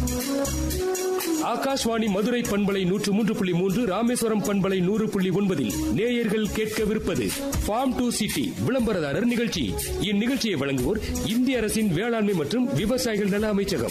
ஆகாஷ்வாணி மதுரை பண்பலை நூற்று மூன்று புள்ளி மூன்று ராமேஸ்வரம் பண்பலை நூறு புள்ளி ஒன்பதில் நேயர்கள் கேட்கவிருப்பது ஃபார்ம் டு சிட்டி விளம்பரதாரர் நிகழ்ச்சி இந்நிகழ்ச்சியை வழங்குவோர் இந்திய அரசின் வேளாண்மை மற்றும் விவசாயிகள் நல அமைச்சகம்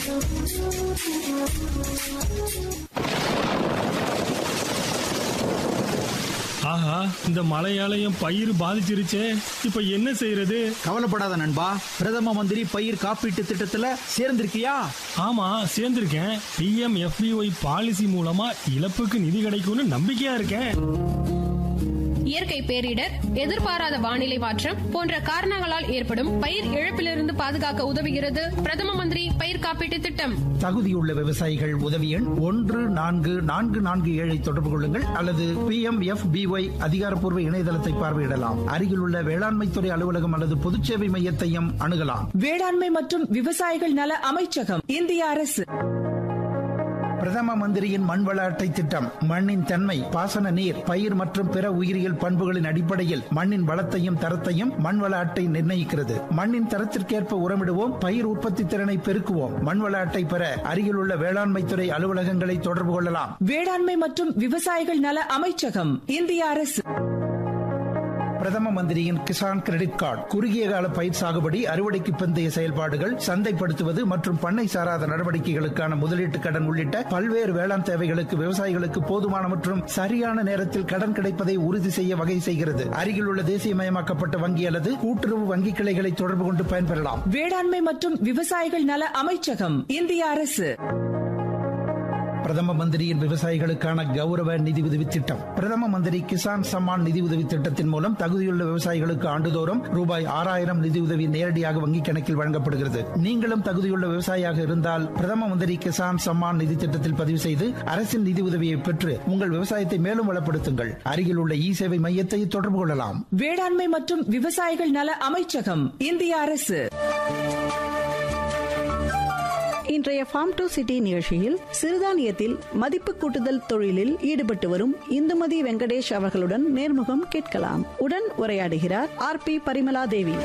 ஆஹா இந்த மழையாலயம் பயிர் பாதிச்சிருச்சே இப்ப என்ன செய்யறது கவலைப்படாத நண்பா பிரதம மந்திரி பயிர் காப்பீட்டு திட்டத்துல சேர்ந்திருக்கியா ஆமா சேர்ந்திருக்கேன் பிஎம் எஃபிஒய் பாலிசி மூலமா இழப்புக்கு நிதி கிடைக்கும்னு நம்பிக்கையா இருக்கேன் இயற்கை பேரிடர் எதிர்பாராத வானிலை மாற்றம் போன்ற காரணங்களால் ஏற்படும் பயிர் இழப்பிலிருந்து பாதுகாக்க உதவுகிறது பிரதம மந்திரி பயிர் காப்பீட்டு திட்டம் தகுதியுள்ள விவசாயிகள் உதவி எண் ஒன்று நான்கு நான்கு நான்கு ஏழை தொடர்பு கொள்ளுங்கள் அல்லது பி எம் எஃப் பிஒய் அதிகாரப்பூர்வ இணையதளத்தை பார்வையிடலாம் அருகிலுள்ள வேளாண்மைத்துறை அலுவலகம் அல்லது பொதுச்சேவை மையத்தையும் அணுகலாம் வேளாண்மை மற்றும் விவசாயிகள் நல அமைச்சகம் இந்திய அரசு பிரதம மந்திரியின் மண்வள அட்டை திட்டம் மண்ணின் தன்மை பாசன நீர் பயிர் மற்றும் பிற உயிரியல் பண்புகளின் அடிப்படையில் மண்ணின் வளத்தையும் தரத்தையும் மண்வள அட்டை நிர்ணயிக்கிறது மண்ணின் தரத்திற்கேற்ப உரமிடுவோம் பயிர் உற்பத்தி திறனை பெருக்குவோம் மண்வள அட்டை பெற அருகிலுள்ள வேளாண்மைத்துறை அலுவலகங்களை தொடர்பு கொள்ளலாம் வேளாண்மை மற்றும் விவசாயிகள் நல அமைச்சகம் இந்திய அரசு பிரதம மந்திரியின் கிசான் கிரெடிட் கார்டு குறுகிய கால பயிர் சாகுபடி அறுவடைக்கு பிந்தைய செயல்பாடுகள் சந்தைப்படுத்துவது மற்றும் பண்ணை சாராத நடவடிக்கைகளுக்கான முதலீட்டு கடன் உள்ளிட்ட பல்வேறு வேளாண் தேவைகளுக்கு விவசாயிகளுக்கு போதுமான மற்றும் சரியான நேரத்தில் கடன் கிடைப்பதை உறுதி செய்ய வகை செய்கிறது அருகிலுள்ள தேசியமயமாக்கப்பட்ட வங்கி அல்லது கூட்டுறவு வங்கி கிளைகளை தொடர்பு கொண்டு பயன்பெறலாம் வேளாண்மை மற்றும் விவசாயிகள் நல அமைச்சகம் இந்திய அரசு பிரதம மந்திரியின் விவசாயிகளுக்கான கௌரவ நிதி உதவி திட்டம் பிரதம மந்திரி கிசான் சம்மான் நிதி உதவி திட்டத்தின் மூலம் தகுதியுள்ள விவசாயிகளுக்கு ஆண்டுதோறும் ரூபாய் ஆறாயிரம் நிதியுதவி நேரடியாக வங்கிக் கணக்கில் வழங்கப்படுகிறது நீங்களும் தகுதியுள்ள விவசாயியாக இருந்தால் பிரதம மந்திரி கிசான் சம்மான் நிதி திட்டத்தில் பதிவு செய்து அரசின் நிதி உதவியை பெற்று உங்கள் விவசாயத்தை மேலும் வளப்படுத்துங்கள் அருகில் உள்ள இ சேவை மையத்தை தொடர்பு கொள்ளலாம் வேளாண்மை மற்றும் விவசாயிகள் நல அமைச்சகம் இந்திய அரசு இன்றைய ஃபார்ம் டு சிட்டி நிகழ்ச்சியில் சிறுதானியத்தில் மதிப்பு கூட்டுதல் தொழிலில் ஈடுபட்டு வரும் இந்துமதி வெங்கடேஷ் அவர்களுடன் நேர்முகம் கேட்கலாம் உடன் உரையாடுகிறார் ஆர் பி பரிமலா தேவி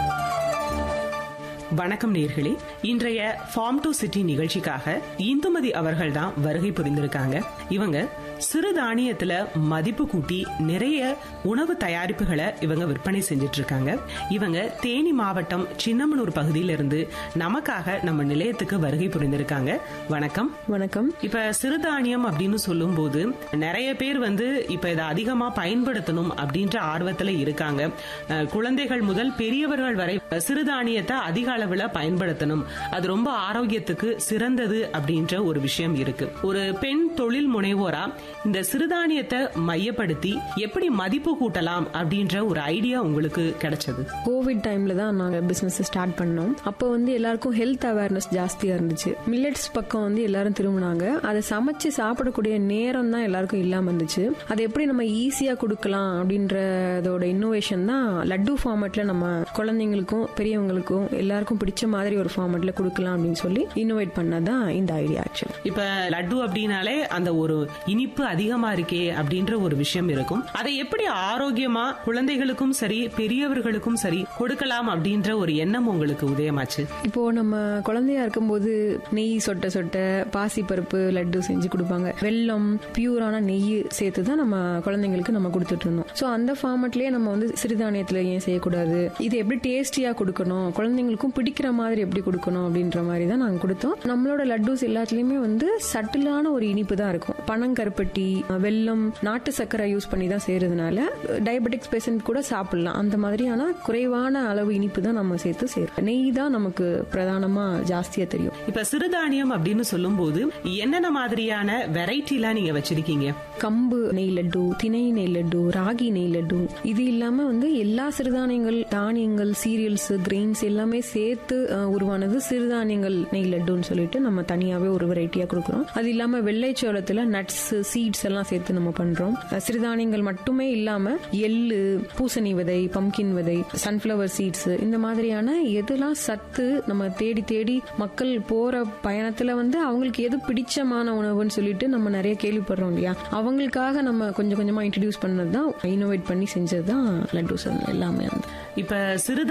வணக்கம் நேர்களே இன்றைய ஃபார்ம் டு சிட்டி நிகழ்ச்சிக்காக இந்துமதி அவர்கள் தான் வருகை புரிந்திருக்காங்க இவங்க சிறுதானியத்துல மதிப்பு கூட்டி நிறைய உணவு தயாரிப்புகளை இவங்க விற்பனை செஞ்சுட்டு இருக்காங்க இவங்க தேனி மாவட்டம் சின்னமனூர் பகுதியில இருந்து நமக்காக நம்ம நிலையத்துக்கு வருகை புரிந்திருக்காங்க வணக்கம் வணக்கம் இப்ப சிறுதானியம் அப்படின்னு சொல்லும் போது நிறைய பேர் வந்து இப்ப இதை அதிகமா பயன்படுத்தணும் அப்படின்ற ஆர்வத்துல இருக்காங்க அஹ், குழந்தைகள் முதல் பெரியவர்கள் வரை சிறுதானியத்தை அதிக அளவுல பயன்படுத்தணும் அது ரொம்ப ஆரோக்கியத்துக்கு சிறந்தது அப்படின்ற ஒரு விஷயம் இருக்கு ஒரு பெண் தொழில் முனைவோரா இந்த சிறுதானியத்தை மையப்படுத்தி எப்படி மதிப்பு கூட்டலாம் அப்படின்ற ஒரு ஐடியா உங்களுக்கு கிடைச்சது கோவிட் டைம்ல தான் நாங்க பிசினஸ் ஸ்டார்ட் பண்ணோம் அப்போ வந்து எல்லாருக்கும் ஹெல்த் அவேர்னஸ் ஜாஸ்தியா இருந்துச்சு மில்லட்ஸ் பக்கம் வந்து எல்லாரும் திரும்பினாங்க அதை சமைச்சு சாப்பிடக்கூடிய நேரம் தான் எல்லாருக்கும் இல்லாம இருந்துச்சு அதை எப்படி நம்ம ஈஸியா கொடுக்கலாம் அப்படின்றதோட இன்னோவேஷன் தான் லட்டு ஃபார்மேட்ல நம்ம குழந்தைங்களுக்கும் பெரியவங்களுக்கும் எல்லாருக்கும் பிடிச்ச மாதிரி ஒரு ஃபார்மேட்ல கொடுக்கலாம் அப்படின்னு சொல்லி இன்னோவேட் பண்ணதான் இந்த ஐடியா ஆக்சுவலி இப்ப லட்டு அப்படின்னாலே அந்த ஒரு இனிப்பு அதிகமா இருக்கே அப்படின்ற ஒரு விஷயம் இருக்கும் அதை எப்படி ஆரோக்கியமா குழந்தைகளுக்கும் சரி பெரியவர்களுக்கும் சரி கொடுக்கலாம் அப்படின்ற ஒரு எண்ணம் உங்களுக்கு உதயமாச்சு இப்போ நம்ம குழந்தையா இருக்கும்போது நெய் சொட்ட சொட்ட பாசி பருப்பு லட்டு செஞ்சு கொடுப்பாங்க வெல்லம் பியூரான நெய் சேர்த்து தான் நம்ம குழந்தைங்களுக்கு நம்ம கொடுத்துட்டு இருந்தோம் ஸோ அந்த ஃபார்மட்லயே நம்ம வந்து சிறுதானியத்துல ஏன் செய்யக்கூடாது இது எப்படி டேஸ்டியா கொடுக்கணும் குழந்தைங்களுக்கும் பிடிக்கிற மாதிரி எப்படி கொடுக்கணும் அப்படின்ற மாதிரி தான் நாங்கள் கொடுத்தோம் நம்மளோட லட்டூஸ் எல்லாத்துலயுமே வந்து சட்டிலான ஒரு இனிப்பு தான் இருக்கும் பனங்கருப்பட்டி வெல்லம் நாட்டு சர்க்கரை யூஸ் பண்ணி தான் செய்யறதுனால டயபெட்டிக்ஸ் பேஷண்ட் கூட சாப்பிடலாம் அந்த மாதிரியான குறைவான அளவு இனிப்பு தான் நம்ம சேர்த்து செய்யறோம் நெய் தான் நமக்கு பிரதானமா ஜாஸ்தியா தெரியும் இப்ப சிறுதானியம் அப்படின்னு சொல்லும்போது என்னென்ன மாதிரியான வெரைட்டி எல்லாம் நீங்க வச்சிருக்கீங்க கம்பு நெய் லட்டு திணை நெய் லட்டு ராகி நெய் லட்டு இது இல்லாம வந்து எல்லா சிறுதானியங்கள் தானியங்கள் சீரியல்ஸ் கிரெயின்ஸ் எல்லாமே சேர்த்து அஹ், உருவானது சிறுதானியங்கள் நெய் லட்டுன்னு சொல்லிட்டு நம்ம தனியாவே ஒரு வெரைட்டியா கொடுக்குறோம் அது இல்லாம வெள்ளை சோளத்துல நட்ஸ் சீட்ஸ் எல்லாம் சேர்த்து நம்ம பண்றோம் அஹ், சிறுதானியங்கள் மட்டுமே இல்லாம எள்ளு பூசணி விதை பம்கின் விதை சன்ஃபிளவர் சீட்ஸ் இந்த மாதிரியான எதெல்லாம் சத்து நம்ம தேடி தேடி மக்கள் போற பயணத்துல வந்து அவங்களுக்கு எது பிடிச்சமான உணவுன்னு சொல்லிட்டு நம்ம நிறைய கேள்விப்படுறோம் இல்லையா அவங்களுக்காக நம்ம கொஞ்சம் கொஞ்சமா இன்ட்ரடியூஸ் பண்ணது தான் இன்னோவேட் பண்ணி செஞ்சது தான் லட்டூஸ் எல்லாமே வந்து இப்ப சிறு